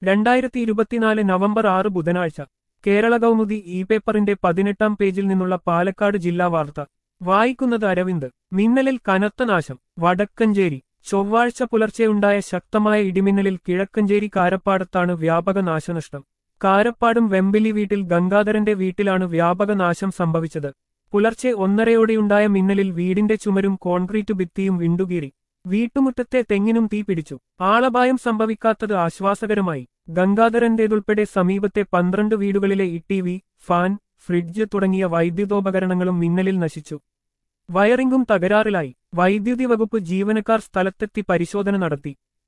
രണ്ടായിരത്തി ഇരുപത്തിനാല് നവംബർ ആറ് ബുധനാഴ്ച കേരള കൗമുദി ഇ പേപ്പറിന്റെ പതിനെട്ടാം പേജിൽ നിന്നുള്ള പാലക്കാട് ജില്ലാ വാർത്ത വായിക്കുന്നത് അരവിന്ദ് മിന്നലിൽ കനത്ത നാശം വടക്കഞ്ചേരി ചൊവ്വാഴ്ച പുലർച്ചെയുണ്ടായ ശക്തമായ ഇടിമിന്നലിൽ കിഴക്കഞ്ചേരി കാരപ്പാടത്താണ് വ്യാപക നാശനഷ്ടം കാരപ്പാടും വെമ്പിലി വീട്ടിൽ ഗംഗാധരന്റെ വീട്ടിലാണ് വ്യാപക നാശം സംഭവിച്ചത് പുലർച്ചെ ഒന്നരയോടെയുണ്ടായ മിന്നലിൽ വീടിന്റെ ചുമരും കോൺക്രീറ്റ് ഭിത്തിയും വിണ്ടുകീറി വീട്ടുമുറ്റത്തെ തെങ്ങിനും തീ പിടിച്ചു ആളപായം സംഭവിക്കാത്തത് ആശ്വാസകരമായി ഗംഗാധരന്റേതുൾപ്പെടെ സമീപത്തെ പന്ത്രണ്ട് വീടുകളിലെ ഇ ടി വി ഫാൻ ഫ്രിഡ്ജ് തുടങ്ങിയ വൈദ്യുതോപകരണങ്ങളും മിന്നലിൽ നശിച്ചു വയറിംഗും തകരാറിലായി വൈദ്യുതി വകുപ്പ് ജീവനക്കാർ സ്ഥലത്തെത്തി പരിശോധന നടത്തി